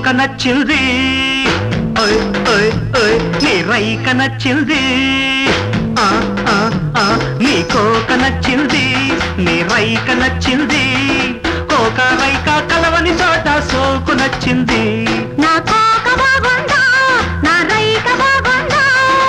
నచ్చింది ఓయ్ ఓయ్ ఓయ్ నీ రైక నచ్చింది ఆ, ఆ, ఆ, నీ కోక నచ్చింది నీ రైక నచ్చింది కోక రైక కలవని చోట సోకు నచ్చింది నా కోక బాగుందా నా రైక బాగుందా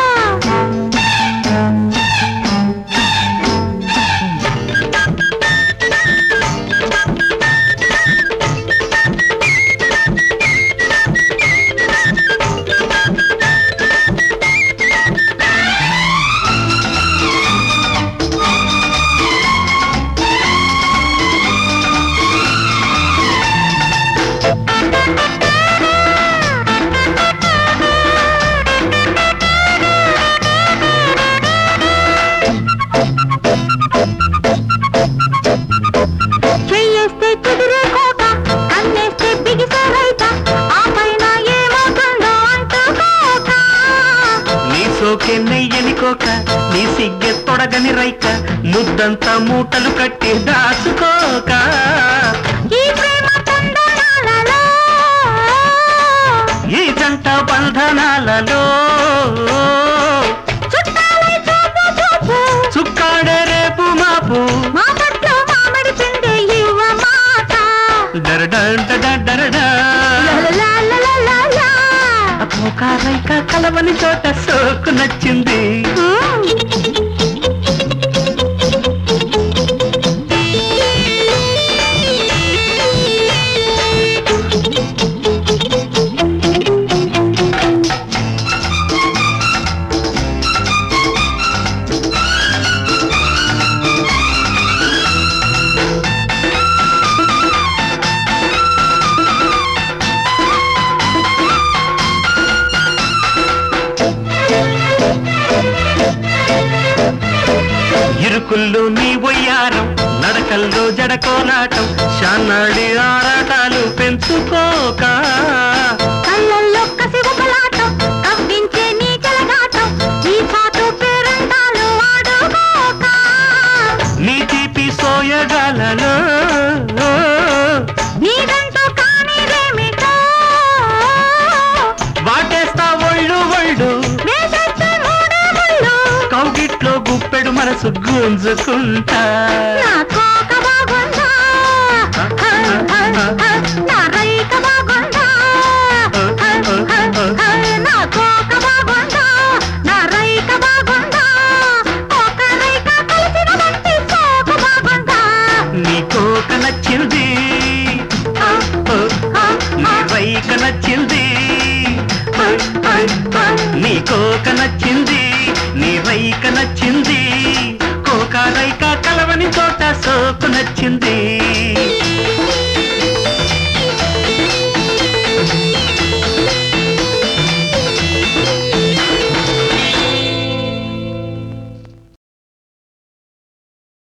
చెయ్యేస్తే కుదిరే కోక కన్నేస్తే బిగిసే రైక ఆ పైన ఏమవుతుందో అంటుకోక నీ సోకే నెయ్యని కోక నీ సిగ్గె తొడగని రైక ముద్దంతా మూటలు కట్టి దాచుకోక ఈ ప్రేమ తందనాలలో ఈ జంట బంధనాలలో చుట్టాలై చూపు చూపు చుక్కాడే రేపు మాపు మా పట్ల మామిడి పిండి ఇవ్వ మాట డరడంట డరడా లలలలలలలా. కోక రైక కలవని చోట సోకు నచ్చింది ఇరుకుల్లో నీ ఒయ్యారం నడకల్లో జడకోలాటం శానాడి ఆరాటాలు పెంచుకోక కళ్ళల్లో కసి ఉపలాటం కవ్వించే నీ చెలగాటం ఈ చాటు పేరంటాలు ఆడుకోక నీ తీపి సోయగాలలో నీదంటూ కానిదేమిటో వాటేస్తా ఒళ్ళు ఒళ్ళు వేసొచ్చే మూడే ముళ్ళు కౌగిట్లో గుప్పెడు మనసు గుంజుకుంటా నా కోక బాగుందా హ, హ, హ, నా రైక బాగుందా హ, హ, హ, నా కోక బాగుందా నా రైక బాగుందా కోక రైక కలిసిన వంటి సోకు బాగుందా నీ కోక నచ్చింది హ, హ, నీ రైక నచ్చింది నీ కోక నచ్చింది నీ రైక నచ్చింది కోక రైక కలవని చోట సోకు నచ్చింది